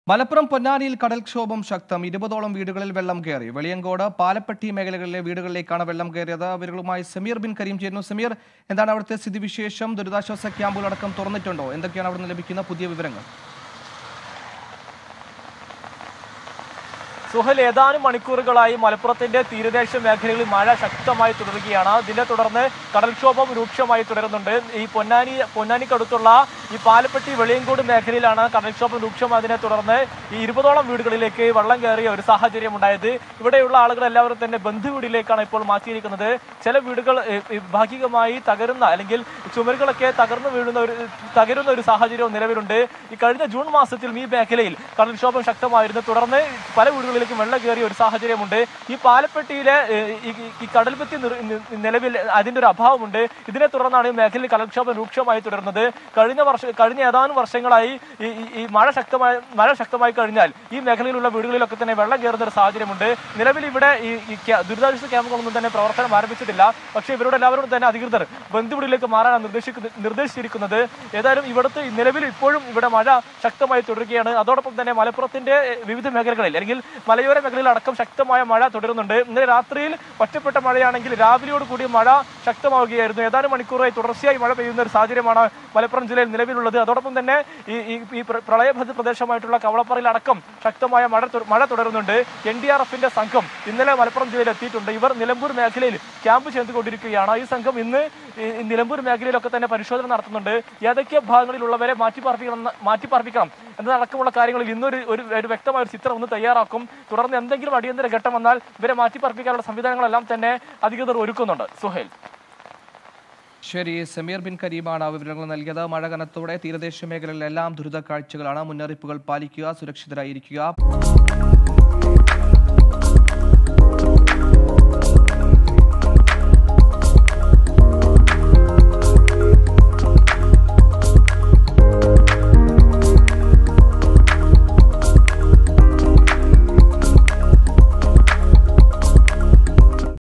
മലപ്പുറം പൊന്നാനിയിൽ കടൽക്ഷോഭം ശക്തം ഇരുപതോളം വീടുകളിൽ വെള്ളം കയറി വെളിയങ്കോട് പാലപ്പെട്ടി മേഖലകളിലെ വീടുകളിലേക്കാണ് വെള്ളം കയറിയത് വിവരങ്ങളുമായി സമീർ ബിൻ കരീം ചേരുന്നു സമീർ എന്താണ് അവിടുത്തെ സ്ഥിതിവിശേഷം ദുരിതാശ്വാസ ക്യാമ്പുകളടക്കം തുറന്നിട്ടുണ്ടോ എന്തൊക്കെയാണ് അവിടെ നിന്ന് ലഭിക്കുന്ന പുതിയ വിവരങ്ങൾ സുഹൽ ഏതാനും മണിക്കൂറുകളായി മലപ്പുറത്തിന്റെ തീരദേശ മേഖലകളിൽ മഴ ശക്തമായി തുടരുകയാണ് ഇതിനെ തുടർന്ന് കടൽക്ഷോഭം രൂക്ഷമായി തുടരുന്നുണ്ട് ഈ പൊന്നാനി പൊന്നാനിക്കടുത്തുള്ള ഈ പാലപ്പെട്ടി വെളിയങ്കോട് മേഖലയിലാണ് കടൽക്ഷോഭം രൂക്ഷമായതിനെ തുടർന്ന് ഈ ഇരുപതോളം വീടുകളിലേക്ക് വെള്ളം കയറിയ ഒരു സാഹചര്യം ഉണ്ടായത് ഇവിടെയുള്ള ആളുകൾ എല്ലാവരും തന്നെ ബന്ധുവീടിലേക്കാണ് ഇപ്പോൾ മാറ്റിയിരിക്കുന്നത് ചില വീടുകൾ ഏഹ്, ഏഹ്, ഭാഗികമായി തകരുന്ന അല്ലെങ്കിൽ ചുമരുകളൊക്കെ തകർന്നു വീഴുന്ന ഒരു തകരുന്ന ഒരു സാഹചര്യവും നിലവിലുണ്ട് ഈ കഴിഞ്ഞ ജൂൺ മാസത്തിൽ ഈ മേഖലയിൽ കടൽക്ഷോഭം ശക്തമായിരുന്നു തുടർന്ന് പല വീടുകളിലേക്കും വെള്ളം കയറിയ ഒരു സാഹചര്യമുണ്ട് ഈ പാലപ്പെട്ടിയിലെ ഏഹ്, ഈ- ഈ- ഈ കടൽഭിത്തി നിർ- നി- നിലവിൽ അതിന്റെ ഒരു അഭാവമുണ്ട് ഇതിനെ തുടർന്നാണ് ഈ മേഖലയിൽ കടൽക്ഷോഭം രൂക്ഷമായി തുടരുന്നത് കഴിഞ്ഞ വർഷം കഴിഞ്ഞ ഏതാനും വർഷങ്ങളായി ഈ ഈ- ഈ മഴ ശക്തമായ മഴ ശക്തമായി കഴിഞ്ഞാൽ ഈ മേഖലയിലുള്ള വീടുകളിലൊക്കെ തന്നെ വെള്ളം കയറുന്ന ഒരു സാഹചര്യമുണ്ട് നിലവിൽ ഇവിടെ ഈ ഈ ക്യാ- ദുരിതാശ്വാസ ക്യാമ്പുകളൊന്നും തന്നെ പ്രവർത്തനം ആരംഭിച്ചിട്ടില്ല പക്ഷേ ഇവരോട് എല്ലാവരും തന്നെ അധികൃതർ ബന്ധുവീടിലേക്ക് മാറാനാണ് നിർദ്ദേശിക്കുന്നത് നിർദ്ദേശിച്ചിരിക്കുന്നത് ഏതായാലും ഇവിടുത്തെ നിലവിൽ ഇപ്പോഴും ഇവിടെ മഴ ശക്തമായി തുടരുകയാണ് അതോടൊപ്പം തന്നെ മലപ്പുറത്തിന്റെ എഹ്, വിവിധ മേഖലകളിൽ അല്ലെങ്കിൽ മലയോര മേഖലയിൽ അടക്കം ശക്തമായ മഴ തുടരുന്നുണ്ട് ഇന്നലെ രാത്രിയിൽ ഒറ്റപ്പെട്ട മഴയാണെങ്കിൽ രാവിലെയോട് കൂടി മഴ ശക്തമാവുകയായിരുന്നു ഏതാനും മണിക്കൂറായി തുടർച്ചയായി മഴ പെയ്യുന്ന ഒരു സാഹചര്യമാണ് മലപ്പുറം ജില്ലയിൽ നിലവിലുള്ളത് അതോടൊപ്പം തന്നെ ഈ ഈ ഈ പ്ര- പ്രളയബാധിത പ്രദേശമായിട്ടുള്ള കവളപ്പാറയിൽ അടക്കം ശക്തമായ മഴ തു- മഴ തുടരുന്നുണ്ട് എൻ ഡി ആർ എഫിന്റെ സംഘം ഇന്നലെ മലപ്പുറം ജില്ലയിൽ എത്തിയിട്ടുണ്ട് ഇവർ നിലമ്പൂർ മേഖലയിൽ ക്യാമ്പ് ചെയ്തുകൊണ്ടിരിക്കുകയാണ് ഈ സംഘം ഇന്ന് ഈ ഈ നിലമ്പൂർ മേഖലയിലൊക്കെ തന്നെ പരിശോധന നടത്തുന്നുണ്ട് ഏതൊക്കെ ഭാഗങ്ങളിലുള്ളവരെ മാറ്റിപ്പാർപ്പിക്കണം മാറ്റിപ്പാർപ്പിക്കണം എന്നതടക്കമുള്ള കാര്യങ്ങളിൽ ഇന്നൊരു ഒരു ഒരു വ്യക്തമായ ഒരു ചിത്രം ഒന്ന് തയ്യാറാക്കും തുടർന്ന് എന്തെങ്കിലും അടിയന്തര ഘട്ടം വന്നാൽ ഇവരെ മാറ്റിപ്പാർപ്പിക്കാനുള്ള സംവിധാനങ്ങളെല്ലാം തന്നെ അധികൃതർ ഒരുക്കുന്നുണ്ട് സുഹേൽ ശരി സമീർ ബിൻ കരീമാണ് ആ വിവരങ്ങൾ നൽകിയത് മഴ കനത്തോടെ തീരദേശ മേഖലകളിലെല്ലാം ദുരിത കാഴ്ചകളാണ് മുന്നറിയിപ്പുകൾ പാലിക്കുക സുരക്ഷിതരായിരിക്കുക